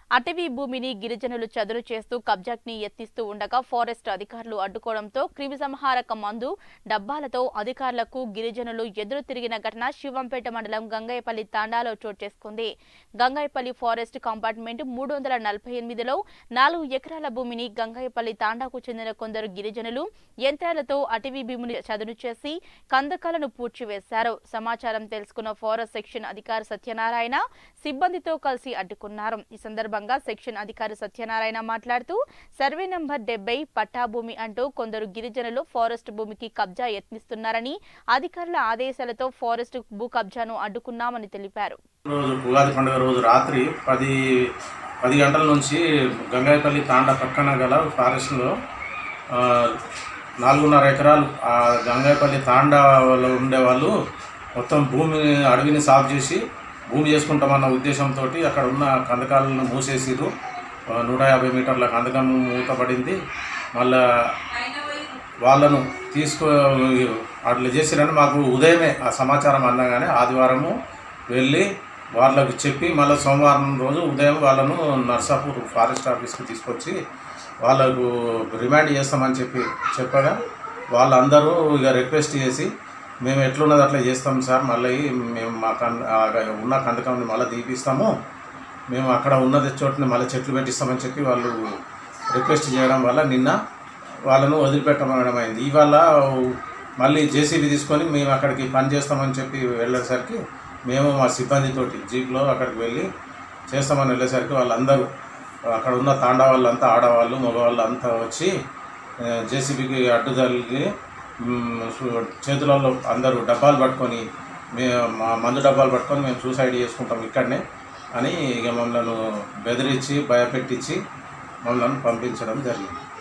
అటవీ భూమిని గిరిజనులు చదును చేస్తూ కబ్జాక్ని యత్నిస్తూ ఉండగా ఫారెస్ట్ అధికారులు అడ్డుకోవడంతో క్రిమిసంహారక మందు డబ్బాలతో అధికారులకు గిరిజనులు ఎదురు తిరిగిన ఘటన శివంపేట మండలం గంగయ్యపల్లి తాండాలో చోటు చేసుకుంది గంగయ్యపల్లి ఫారెస్ట్ కంపార్ట్మెంట్ మూడు వందల నలభై ఎనిమిదిలో నాలుగు ఎకరాల భూమిని గంగయ్యపల్లి తాండాకు చెందిన కొందరు గిరిజనులు యంత్రాలతో అటవీ భూమిని చదును చేసి కందకాలను పూడ్చివేశారు సమాచారం తెలుసుకున్న ఫారెస్ట్ సెక్షన్ అధికారి సత్యనారాయణ సిబ్బందితో కలిసి అడ్డుకున్నారు ఈ సందర్భంగా సెక్షన్ అధికారి సత్యనారాయణ మాట్లాడుతూ సర్వే నంబర్ డెబ్బై పట్టా భూమి అంటూ కొందరు గిరిజనులు ఫారెస్ట్ భూమికి కబ్జా యత్నిస్తున్నారని అధికారుల ఆదేశాలతో ఫారెస్ట్ భూ కబ్జాను అడ్డుకున్నామని తెలిపారు రోజు ఉగాది పండుగ రోజు రాత్రి పది పది గంటల నుంచి గంగాయపల్లి తాండా పక్కన గల ఫారెస్ట్లో ఆ, నాలుగున్నర ఎకరాలు ఆ గంగాయపల్లి తాండాలో ఉండేవాళ్ళు మొత్తం భూమి అడవిని సాఫ్ చేసి భూమి చేసుకుంటామన్న ఉద్దేశంతో అక్కడ ఉన్న కందకాలను మూసేసిరు ఆ, నూట యాభై మీటర్ల కందకం మూతపడింది మళ్ళా వాళ్ళను తీసుకో అట్లా చేసిరని మాకు ఉదయమే ఆ సమాచారం అందగానే ఆదివారము వెళ్ళి వాళ్ళకు చెప్పి మళ్ళీ సోమవారం రోజు ఉదయం వాళ్ళను నర్సాపూర్ ఫారెస్ట్ ఆఫీస్కి తీసుకొచ్చి వాళ్ళకు రిమాండ్ చేస్తామని చెప్పి చెప్పగా వాళ్ళందరూ ఇక రిక్వెస్ట్ చేసి మేము ఎట్లున్నది అట్లా చేస్తాం సార్ మళ్ళీ మేము మా కన్ ఆ ఉన్న కందకంని మళ్ళీ తీపిస్తాము మేము అక్కడ ఉన్నది చోటుని మళ్ళీ చెట్లు పెట్టిస్తామని చెప్పి వాళ్ళు రిక్వెస్ట్ చేయడం వల్ల నిన్న వాళ్ళను వదిలిపెట్టడం అయింది ఇవాళ మళ్ళీ జేసీబీ తీసుకొని మేము అక్కడికి పని చేస్తామని చెప్పి వెళ్ళేసరికి మేము మా సిబ్బందితోటి జీప్లో అక్కడికి వెళ్ళి చేస్తామని వెళ్ళేసరికి వాళ్ళందరూ అక్కడ ఉన్న తాండా వాళ్ళంతా ఆడవాళ్ళు మగవాళ్ళు అంతా వచ్చి జేసీబీకి అడ్డు తగిలి మ్, సు- చేతులలో అందరూ డబ్బాలు పట్టుకొని మే మా మందు డబ్బాలు పట్టుకొని మేము సూసైడ్ చేసుకుంటాం ఇక్కడనే అని ఇక మమ్మల్ని బెదిరించి భయపెట్టించి మమ్మల్ని పంపించడం జరిగింది